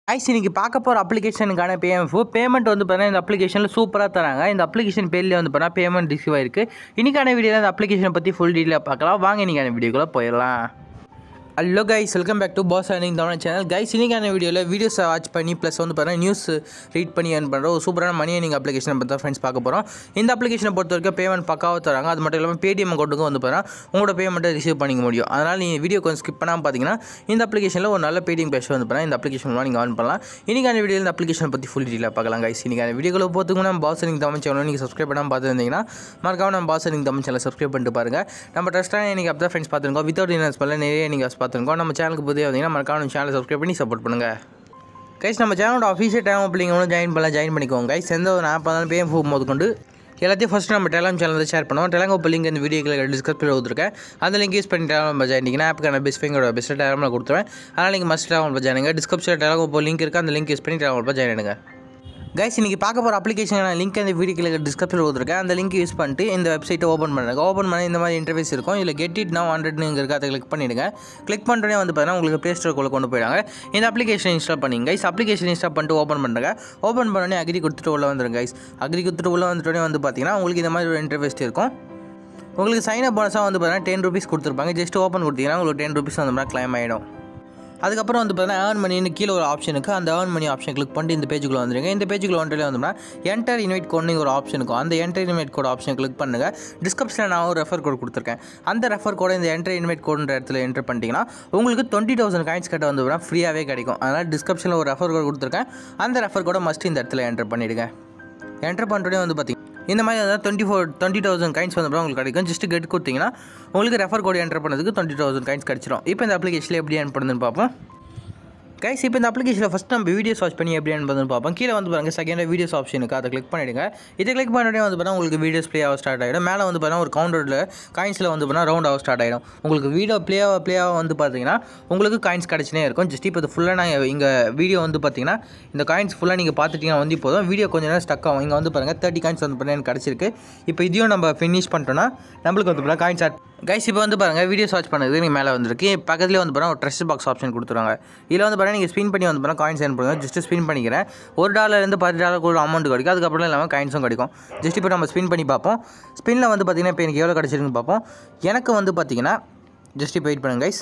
ice இன்னைக்கு பார்க்க போகிற அப்ளிகேஷனுக்கான பேமெண்ட் பேமெண்ட் வந்து பார்த்தீங்கன்னா இந்த அப்ளிகேஷனில் சூப்பராக தராங்க இந்த அப்ளிகேஷன் பேர்லேயே வந்து பார்த்தீங்கன்னா பேமெண்ட் ரிசீவ் ஆயிருக்கு இன்னைக்கான வீடியோவில் இந்த அப்ளிகேஷனை பற்றி ஃபுல் டீட்டெயிலாக பார்க்கலாம் வாங்க இன்னைக்கான வீடியோக்குள்ளே போயிடலாம் hello guys welcome back to pass earning Tamil channel guys இன்னைக்கான வீடியோவில் வீடியோஸை வாட்ச் பண்ணி ப்ளஸ் வந்து பார்த்தீங்கன்னா நியூஸ் ரீட் பண்ணி ஏர்ன் பண்ணுற ஒரு சூப்பரான மணி ஏர்னிங் அப்ளிகேஷனை பற்றி தான் ஃப்ரெண்ட்ஸ் பார்க்க போகிறோம் இந்த அப்ளிகேஷனை பொறுத்த வரைக்கும் பேமெண்ட் பக்காவாக தராங்க அது மட்டும் இல்லாமல் பேடிஎம் அக்கௌண்ட்டுக்கும் வந்து பார்த்தீங்கன்னா உங்களோட பேமெண்ட்டை ரிசீவ் பண்ணிக்க முடியும் அதனால் நீங்கள் வீடியோ கொஞ்சம் ஸ்கிப் பண்ணாமல் பார்த்தீங்கன்னா இந்த அப்ளிகேஷனில் ஒரு நல்ல பேடிஎம் பேஷ் வந்து பார்த்தீங்கன்னா இந்த அப்ளிகேஷன் மூலம் நீங்கள் ஆன் பண்ணலாம் இன்னைக்கான வீடியோவில் இந்த அப்ளிகேஷனை பற்றி ஃபுல் டீலாக பார்க்கலாம் கைஸ் இன்னைக்கான வீடியோக்குள்ள போகிறதுக்கு நம்ம பாஸ் அர்னிங் தமிழ் சேனல் நீங்கள் சப்ஸ்கிரைப் பண்ணாமல் பார்த்துருந்தீங்கன்னா மறக்காம நம்ம pass earning Tamil channel subscribe பண்ணிட்டு பாருங்கள் நம்ம ட்ரஸ்ட்டான நீங்கள் அப்போ தான் ஃப்ரெண்ட்ஸ் பார்த்துருக்கோம் வித்தவுட் இன்வெஸ்ட்மெண்ட்டில் நிறைய நீங்கள் பார்த்துருக்கோம் நம்ம சேனலுக்கு புதிய வந்தீங்கன்னா மறக்காம நம்ம சேனலை சப்ஸ்கிரைப் பண்ணி சப்போர்ட் பண்ணுங்கள் கைஸ் நம்ம சேனலோட அஃபீஷியல் டைம் அப்படிங்க ஒன்று ஜாயின் பண்ணலாம் ஜாயின் பண்ணிக்கோங்க கைஸ் எந்த ஒரு ஆப் இருந்தாலும் பேம் ஃபோன் போது கொண்டு எல்லாத்தையும் ஃபஸ்ட் நம்ம டெலாம் சேனலில் ஷேர் பண்ணுவோம் டெலாங் இப்போ லிங்க் இந்த வீடியோக்கு டிஸ்கஸ் பண்ணி கொடுத்துருக்கேன் அந்த லிங்க் யூஸ் பண்ணி டெலாம் ஜாயின் பண்ணிங்கன்னா ஆப்புக்கான பெஸ்ட் ஃபைங்கோட பெஸ்ட் டெலாமில் கொடுத்துருவேன் அதனால் நீங்கள் மஸ்ட் டெலாம் ஜாயினுங்க டிஸ்கிரிப்ஷனில் டெலாங் இப்போ லிங்க் இருக்குது அந்த லிங்க் யூஸ் பண்ணி டெலாம் ஜாயின் பண்ணுங்க கைஸ் இன்றைக்கி பார்க்க போகிற அப்ளிகேஷனான லிங்க் இந்த வீடியோக்கு டிஸ்கிரிப்ஷனில் கொடுத்துருக்கேன் அந்த லிங்க் யூஸ் பண்ணிட்டு இந்த வெப்சைட்டை ஓப்பன் பண்ணுங்க ஓப்பன் பண்ணி இந்த மாதிரி இன்டர்ஃபேஸ் இருக்கும் இதில் கெட் இட் நவ் ஹண்ட்ரட்னு இருக்கு அதை கிளிக் பண்ணிவிடுங்க கிளிக் பண்ணுறதே வந்து பார்த்தீங்கன்னா உங்களுக்கு ப்ளே ஸ்டோருக்குள்ளே கொண்டு போயிடாங்க இந்த அப்ளிகேஷன் இன்ஸ்டால் பண்ணிங்க கைஸ் அப்ளிகேஷன் இன்ஸ்டால் பண்ணிட்டு ஓப்பன் பண்ணுங்க ஓப்பன் பண்ணோடனே அக்ரி கொடுத்துட்டு உள்ள வந்துருங்க கைஸ் அக்ரி கொடுத்துட்டு உள்ள வந்துட்டோடனே வந்து பார்த்தீங்கன்னா உங்களுக்கு இந்த மாதிரி ஒரு இன்டர்ஃபேஸ் இருக்கும் உங்களுக்கு சைன் அப் போனஸாக வந்து பார்த்தீங்கன்னா டென் ருபீஸ் கொடுத்துருப்பாங்க ஜஸ்ட் ஓப்பன் கொடுத்தீங்கன்னா உங்களுக்கு டென் ருபீஸ் வந்து மாதிரி கிளைம் ஆகிடும் அதுக்கப்புறம் வந்து பார்த்தீங்கன்னா ஏர்ன் மணின்னு கீழே ஒரு ஆப்ஷன் இருக்குது அந்த ஏர்ன் மணி ஆப்ஷன் கிளிக் பண்ணிட்டு இந்த பேஜுக்குள்ள வந்துருங்க இந்த பேஜுக்குள்ள வந்துட்டு வந்தோம்னா என்டர் இன்வைட் கோட்னு ஒரு ஆப்ஷன் இருக்கும் அந்த enter invite code option click பண்ணுங்கள் டிஸ்கிரிப்ஷனில் நான் ஒரு ரெஃபர் கோட் கொடுத்துருக்கேன் அந்த ரெஃபர் கோடை இந்த என்டர் இன்வைட் கோடுன்ற இடத்துல என்டர் பண்ணிட்டீங்கன்னா உங்களுக்கு டுவெண்ட்டி தௌசண்ட் காயின்ஸ் கிட்ட வந்து ஃப்ரீயாகவே கிடைக்கும் அதனால் டிஸ்கிரிப்ஷனில் ஒரு ரெஃபர் கோட் கொடுத்துருக்கேன் அந்த ரெஃபர் கோடை மஸ்ட் இந்த இடத்துல என்டர் பண்ணிவிடுங்க என்டர் பண்ணுறதே வந்து பார்த்தீங்க இந்த மாதிரி வந்து twenty four twenty thousand coins வந்து உங்களுக்கு கிடைக்கும் ஜஸ்ட் கெட் கொடுத்தீங்கன்னா உங்களுக்கு ரெஃபர் கோட் என்டர் பண்ணதுக்கு டுவெண்ட்டி தௌசண்ட் கைன்ஸ் கிடச்சிரும் இப்போ இந்த அப்ளிகேஷனில் எப்படி என் பண்ணுதுன்னு பார்ப்போம் கைஸ் இப்போ இந்த அப்ளிகேஷனில் ஃபஸ்ட் நம்ம வீடியோஸ் வாட்ச் பண்ணி எப்படி பண்ணுன்னு பார்ப்போம் கீழே வந்து பாருங்கள் செகண்டாக வீடியோஸ் ஆப்ஷன் இருக்குது அதை கிளிக் பண்ணிவிடுங்க இதை கிளிக் பண்ணிட்டே வந்து பார்த்தா உங்களுக்கு வீடியோஸ் ப்ளே ஆக ஸ்டார்ட் ஆகிடும் மேலே வந்து பார்த்தா ஒரு கவுண்டரில் காயின்ஸில் வந்து பார்த்தா ரவுண்ட் ஆக ஸ்டார்ட் ஆகிடும் உங்களுக்கு வீடியோ ப்ளே ஆக ப்ளே ஆக வந்து பார்த்தீங்கன்னா உங்களுக்கு காயின்ஸ் கிடச்சினே இருக்கும் ஜஸ்ட் இப்போ இது ஃபுல்லாக நான் இங்கே வீடியோ வந்து பார்த்தீங்கன்னா இந்த காயின்ஸ் ஃபுல்லாக நீங்கள் பார்த்துட்டீங்கன்னா வந்து போதும் வீடியோ கொஞ்சம் நேரம் ஸ்டக் ஆகும் இங்கே வந்து பாருங்கள் தேர்ட்டி காயின்ஸ் வந்து பார்த்தீங்கன்னா எனக்கு கிடச்சிருக்கு இப்போ இதையும் நம்ம ஃபினிஷ் பண்ணிட்டோம்னா நம்மளுக்கு வந்து பார்த்தா காயின்ஸ் ஆட் கைஸ் இப்போ வந்து பாருங்கள் வீடியோஸ் வாட்ச் பண்ணது நீங்கள் மேலே வந்திருக்கு பக்கத்துலேயே வந்து பாருங்கள் ஒரு ட்ரெஸ் பாக்ஸ் ஆப்ஷன் கொடுத்துருவாங்க இதில் வந்து பாருங்கள் நீங்கள் ஸ்பின் பண்ணி வந்து பாருங்கள் காயின்ஸ் ஏர்ன் பண்ணுங்க ஜஸ்ட் ஸ்பின் பண்ணிக்கிறேன் ஒரு டாலர்லேருந்து பத்து டாலருக்கு ஒரு அமௌண்ட் கிடைக்கும் அதுக்கப்புறம் இல்லாமல் காயின்ஸும் கிடைக்கும் ஜஸ்ட் இப்போ நம்ம ஸ்பின் பண்ணி பார்ப்போம் ஸ்பின்னில் வந்து பார்த்திங்கன்னா இப்போ எனக்கு எவ்வளோ கிடச்சிருக்குன்னு பார்ப்போம் எனக்கு வந்து பார்த்தீங்கன்னா ஜஸ்ட் இப்போ வெயிட் பண்ணுங்க கைஸ்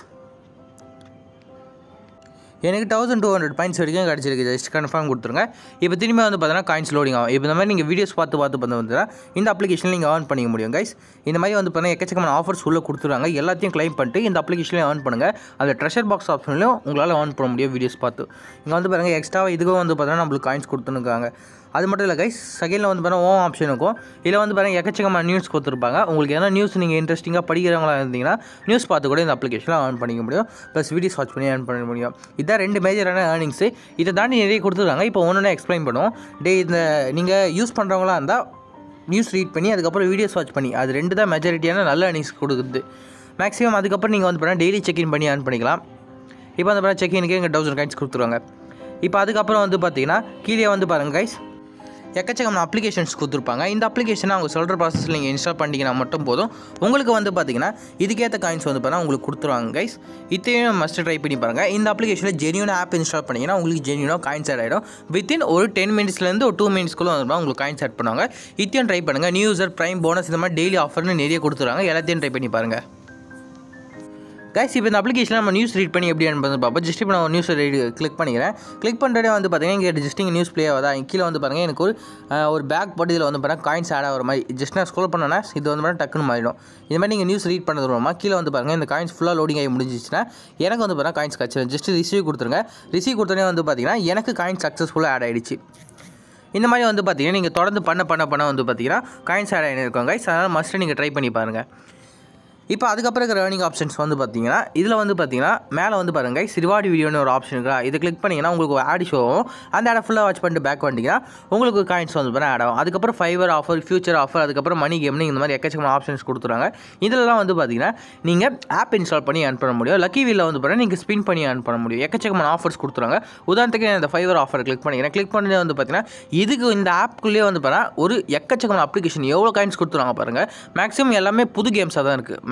எனக்கு தௌசண்ட் டூ ஹண்ட்ரட் பாயிண்ட்ஸ் வரைக்கும் கிடச்சிருக்கு ஜஸ்ட் கன்ஃபார்ம் கொடுத்துருங்க இப்போ திரும்பி வந்து பார்த்தீங்கன்னா காயின்ஸ் லோடிங் ஆகும் இப்போ இந்த மாதிரி நீங்கள் வீடியோஸ் பார்த்து பார்த்து பார்த்து வந்து இந்த அப்ளிகேஷனில் நீங்கள் ஆன் பண்ணிக்க முடியும் கைஸ் இந்த மாதிரி வந்து பார்த்தீங்கன்னா எக்கச்சக்கமான ஆஃபர்ஸ் உள்ளே கொடுத்துருவாங்க எல்லாத்தையும் க்ளைம் பண்ணிட்டு இந்த அப்ளிகேஷன்லேயே ஆன் பண்ணுங்கள் அந்த ட்ரெஷர் பாக்ஸ் ஆப்ஷன்லையும் உங்களால் ஆன் பண்ண முடியும் வீடியோஸ் பார்த்து இங்கே வந்து பாருங்கள் எக்ஸ்ட்ராவாக இதுக்கும் வந்து பார்த்தீங்கன்னா நம்மளுக்கு காயின்ஸ் கொடுத்துருக்காங்க அது மட்டும் இல்லை கைஸ் செகண்டில் வந்து பாருங்கள் ஓம் ஆப்ஷன் இருக்கும் இதில் வந்து பாருங்கள் எக்கச்சக்கமான நியூஸ் கொடுத்துருப்பாங்க உங்களுக்கு எதனா நியூஸ் நீங்கள் இன்ட்ரெஸ்டிங்காக படிக்கிறவங்களா இருந்தீங்கன்னா நியூஸ் பார்த்து கூட இந்த அப்ளிகேஷனில் ஆன் பண்ணிக்க முடியும் ப்ளஸ் வீடியோஸ் வாட்ச் பண்ணி ஆன் பண்ண முடியும் இதான் ரெண்டு மேஜரான ஏர்னிங்ஸு இதை தாண்டி நிறைய கொடுத்துருக்காங்க இப்போ ஒன்று எக்ஸ்பிளைன் பண்ணுவோம் டே இந்த நீங்கள் யூஸ் பண்ணுறவங்களா இருந்தால் நியூஸ் ரீட் பண்ணி அதுக்கப்புறம் வீடியோஸ் வாட்ச் பண்ணி அது ரெண்டு தான் மெஜாரிட்டியான நல்ல ஏர்னிங்ஸ் கொடுக்குது மேக்ஸிமம் அதுக்கப்புறம் நீங்கள் வந்து பார்த்தீங்கன்னா டெய்லி செக்இன் பண்ணி ஆன் பண்ணிக்கலாம் இப்போ வந்து பார்த்தீங்கன்னா செக்இனுக்கு இங்கே தௌசண்ட் கைன்ஸ் கொடுத்துருவாங்க இப்போ அதுக்கப்புறம் வந்து பார்த்தீங்கன்னா கீழே வந்து பாருங்கள் கைஸ் எக்கச்சக்கமான அப்ளிகேஷன்ஸ் கொடுத்துருப்பாங்க இந்த அப்ளிகேஷனை அவங்க சொல்கிற ப்ராசஸில் நீங்கள் இன்ஸ்டால் பண்ணிங்கன்னா மட்டும் போதும் உங்களுக்கு வந்து பார்த்தீங்கன்னா இதுக்கேற்ற காயின்ஸ் வந்து பார்த்தா உங்களுக்கு கொடுத்துருவாங்க கைஸ் இத்தையும் மஸ்ட் ட்ரை பண்ணி பாருங்கள் இந்த அப்ளிகேஷனில் ஜென்யூன் ஆப் இன்ஸ்டால் பண்ணிங்கன்னா உங்களுக்கு ஜென்யூனாக காயின்ஸ் ஆட் ஆகிடும் வித்தின் ஒரு டென் மினிட்ஸ்லேருந்து ஒரு டூ மினிட்ஸ்க்குள்ளே வந்து உங்களுக்கு காயின்ஸ் ஆட் பண்ணுவாங்க இத்தையும் ட்ரை பண்ணுங்கள் நியூ யூசர் ப்ரைம் போனஸ் இந்த மாதிரி டெய்லி ஆஃபர்னு நிறைய கொடுத்துருவாங்க எல்லாத்தையும் ட்ரை பண்ணி பாருங்கள் கைஸ் இப்போ இந்த அப்ளிகேஷன் நம்ம நியூஸ் ரீட் பண்ணி எப்படி வந்து பார்ப்போம் ஜஸ்ட் இப்போ நான் ஒரு நியூஸ் ரீட் கிளிக் பண்ணிக்கிறேன் கிளிக் பண்ணுறதே வந்து பார்த்தீங்கன்னா இங்கே ஜஸ்ட் இங்கே நியூஸ் ப்ளே ஆகுதா கீழே வந்து பாருங்கள் எனக்கு ஒரு ஒரு பேக் போட்டு இதில் வந்து பார்த்தீங்கன்னா காயின்ஸ் ஆட் ஆகிற மாதிரி ஜஸ்ட் நான் ஸ்க்ரோல் பண்ணேன்னா இது வந்து பார்த்தா டக்குன்னு மாறிடும் இது மாதிரி நீங்கள் நியூஸ் ரீட் பண்ணது மூலமாக கீழே வந்து பாருங்கள் இந்த காயின்ஸ் ஃபுல்லாக லோடிங் ஆகி முடிஞ்சிச்சுன்னா எனக்கு வந்து பார்த்தீங்கன்னா காயின்ஸ் கிடச்சிடும் ஜஸ்ட் ரிசீவ் கொடுத்துருங்க ரிசீவ் கொடுத்தோடனே வந்து பார்த்தீங்கன்னா எனக்கு காயின்ஸ் சக்ஸஸ்ஃபுல்லாக ஆட் ஆகிடுச்சு இந்த மாதிரி வந்து பார்த்தீங்கன்னா நீங்கள் தொடர்ந்து பண்ண பண்ண பண்ண வந்து பார்த்தீங்கன்னா காயின்ஸ் ஆட் ஆகிருக்கோம் கைஸ் அதனால் மஸ்ட்டு நீங்கள் ட்ரை பண்ணி பாருங்கள் இப்போ அதுக்கப்புறம் இருக்கிற ஏர்னிங் ஆப்ஷன்ஸ் வந்து பார்த்தீங்கன்னா இதில் வந்து பார்த்தீங்கன்னா மேலே வந்து பாருங்க கைஸ் ரிவார்டு வீடியோன்னு ஒரு ஆப்ஷன் இருக்கா இதை கிளிக் பண்ணிங்கன்னா உங்களுக்கு ஒரு ஆட் ஷோ ஆகும் அந்த ஆடை ஃபுல்லாக வாட்ச் பண்ணிட்டு பேக் பண்ணிட்டீங்கன்னா உங்களுக்கு காயின்ஸ் வந்து பார்த்தா ஆட் ஆகும் அதுக்கப்புறம் ஃபைவர் ஆஃபர் ஃபியூச்சர் ஆஃபர் அதுக்கப்புறம் மணி கேம்னு இந்த மாதிரி எக்கச்சக்கமான ஆப்ஷன்ஸ் கொடுத்துருவாங்க இதிலலாம் வந்து பார்த்தீங்கன்னா நீங்கள் ஆப் இன்ஸ்டால் பண்ணி ஏர்ன் பண்ண முடியும் லக்கி வீலில் வந்து பார்த்தீங்கன்னா நீங்கள் ஸ்பின் பண்ணி ஏர்ன் பண்ண முடியும் எக்கச்சக்கமான ஆஃபர்ஸ் கொடுத்துருவாங்க உதாரணத்துக்கு இந்த ஃபைவர் ஆஃபர் கிளிக் பண்ணிக்கிறேன் கிளிக் பண்ணி வந்து பார்த்தீங்கன்னா இதுக்கு இந்த ஆப்குள்ளேயே வந்து பார்த்தீங்கன்னா ஒரு எக்கச்சக்கமான அப்ளிகேஷன் எவ்வளோ காயின்ஸ் கொடுத்துருவாங்க பாருங்கள் மேக்ஸிமம் எல்லாமே புது கேம்ஸாக தான் இருக்குது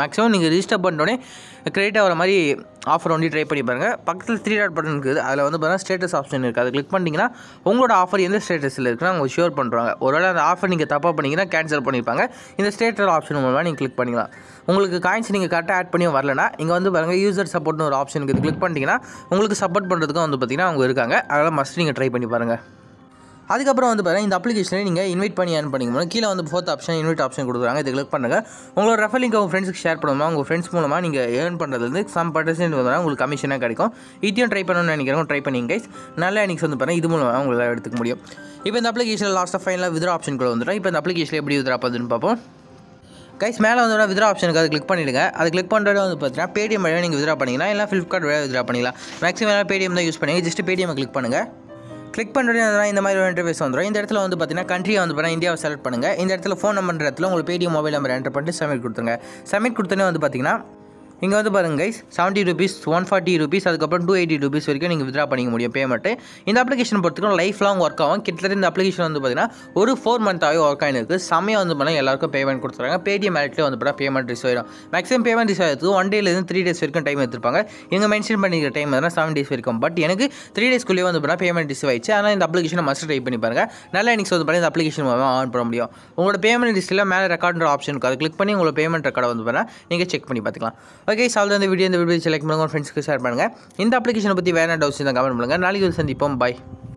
மேக்ஸிமம் நீங்கள் ரிஜிஸ்டர் பண்ணோடனே கிரெடிட் ஆகிற மாதிரி ஆஃபர் ஒண்டி ட்ரை பண்ணி பாருங்கள் பக்கத்தில் த்ரீ டாட் பட்டன் இருக்குது அதில் வந்து பார்த்தீங்கன்னா ஸ்டேட்டஸ் ஆப்ஷன் இருக்குது அதை கிளிக் பண்ணிட்டீங்கன்னா உங்களோட ஆஃபர் எந்த ஸ்டேட்டஸில் இருக்குன்னு அவங்க ஷியோர் பண்ணுறாங்க ஒருவேளை அந்த ஆஃபர் நீங்கள் தப்பாக பண்ணிங்கன்னா கேன்சல் பண்ணியிருப்பாங்க இந்த ஸ்டேட்டஸ் ஆப்ஷன் மூலமாக நீங்கள் கிளிக் பண்ணிக்கலாம் உங்களுக்கு காயின்ஸ் நீங்கள் கரெக்டாக ஆட் பண்ணி வரலனா இங்கே வந்து பாருங்கள் யூசர் சப்போர்ட்னு ஒரு ஆப்ஷன் இருக்குது கிளிக் பண்ணிட்டீங்கன்னா உங்களுக்கு சப்போர்ட் பண்ணுறதுக்கும் வந்து பார்த்திங்கன்னா அவங்க இருக்காங்க அதனால் மஸ்ட் நீங்கள் ட்ரை பண்ணி பாருங்கள் அதுக்கப்புறம் வந்து பார்த்தீங்கன்னா இந்த அப்ளிகேஷனை நீங்கள் இன்வைட் பண்ணி ஏர்ன் பண்ணிக்கணும் கீழே வந்து ஃபோர்த் ஆப்ஷன் இன்வைட் ஆப்ஷன் கொடுக்குறாங்க இதை கிளிக் பண்ணுங்கள் உங்களோட ரெஃபர் லிங்க் உங்கள் ஃப்ரெண்ட்ஸ்க்கு ஷேர் பண்ணுமா உங்கள் ஃப்ரெண்ட்ஸ் மூலமாக நீங்கள் ஏர்ன் பண்ணுறதுலேருந்து சம் பர்சன்ட் வந்து உங்களுக்கு கமிஷனாக கிடைக்கும் இதையும் ட்ரை பண்ணணும்னு நினைக்கிறவங்க ட்ரை பண்ணிங்க கைஸ் நல்ல எனிக்ஸ் வந்து பாருங்கள் இது மூலமாக உங்களால் எடுத்துக்க முடியும் இப்போ இந்த அப்ளிகேஷன் லாஸ்ட்டாக ஃபைனலாக வித்ரா ஆப்ஷன் கூட வந்துடும் இப்போ இந்த அப்ளிகேஷன் எப்படி வித்ரா பண்ணுதுன்னு பார்ப்போம் கைஸ் மேலே வந்து வித்ரா ஆப்ஷனுக்கு அதை கிளிக் பண்ணிவிடுங்க அது கிளிக் பண்ணுறது வந்து பார்த்தீங்கன்னா பேடிஎம் வழியாக நீங்கள் வித்ரா பண்ணிக்கலாம் இல்லை ஃப்ளிப்கார்ட் வழியாக வித்ரா பண்ணிக்கலாம் மேக்ஸிமம் பேடிஎம் தான் யூஸ் பண்ணுங்க ஜஸ்ட் பேடிஎம் கிளிக் பண்ணுங்கள் கிளிக் பண்ணுறது இந்த மாதிரி ஒரு இன்டர்ஃபேஸ் வந்துடும் இந்த இடத்துல வந்து பார்த்தீங்கன்னா கண்ட்ரியை வந்து பார்த்தீங்கன்னா இந்தியாவை செலக்ட் பண்ணுங்கள் இந்த இடத்துல ஃபோன் நம்பர் இடத்துல உங்களுக்கு பேடிஎம் மொபைல் நம்பர் என்டர் பண்ணிட்டு சப்மிட் கொடுத்துருங்க சப்மிட் கொடுத்தோன்னே வந்து பார்த்தீங்கன்னா இங்கே வந்து பாருங்க guys seventy rupees one forty rupees அதுக்கப்புறம் டூ எயிட்டி ருபீஸ் வரைக்கும் நீங்கள் வித்ரா பண்ணிக்க முடியும் பேமெண்ட்டு இந்த அப்ளிகேஷன் பொறுத்தவரைக்கும் லைஃப் லாங் ஒர்க் ஆகும் கிட்டத்தட்ட இந்த அப்ளிகேஷன் வந்து பார்த்தீங்கன்னா ஒரு ஃபோர் மந்த்தாகவே ஒர்க் ஆகிருக்கு செம்மையாக வந்து பண்ணால் எல்லாருக்கும் பேமெண்ட் கொடுத்துறாங்க பேடிஎம் ஆட்லேயே வந்து பார்த்தா பேமெண்ட் ரிசீவ் ஆயிடும் மேக்ஸிமம் பேமெண்ட் ரிசீவ் ஆகிறதுக்கு ஒன் டேலேருந்து த்ரீ டேஸ் வரைக்கும் டைம் எடுத்துருப்பாங்க இங்கே மென்ஷன் பண்ணிக்கிற டைம் வந்து செவன் டேஸ் வரைக்கும் பட் எனக்கு த்ரீ டேஸ்க்குள்ளேயே வந்து பார்த்தா பேமெண்ட் ரிசீவ் ஆயிடுச்சு ஆனால் இந்த அப்ளிகேஷனை மஸ்ட் ட்ரை பண்ணி பாருங்கள் நல்லா எனக்கு வந்து பார்த்தா இந்த அப்ளிகேஷன் மூலமாக ஆன் பண்ண முடியும் உங்களோட பேமெண்ட் லிஸ்ட்டில் மேலே ரெக்கார்டுற ஆப்ஷன் இருக்குது அதை கிளிக் பண்ணி உங்களோட பேமெண்ட் ரெக்கார்டை வந்து பார்த்தா நீங்கள் செக் பண்ணி பார்த்துக்கலாம் ஓகே சால்வ் இந்த வீடியோ இந்த வீடியோ செலக்ட் பண்ணுங்க உங்கள் ஃப்ரெண்ட்ஸ்க்கு ஷேர் பண்ணுங்கள் இந்த அப்ளிகேஷனை பற்றி வேறு டவுட்ஸ் இருந்தால் கமெண்ட் பண்ணுங்கள் நாளைக்கு ஒரு சந்திப்போம் பாய்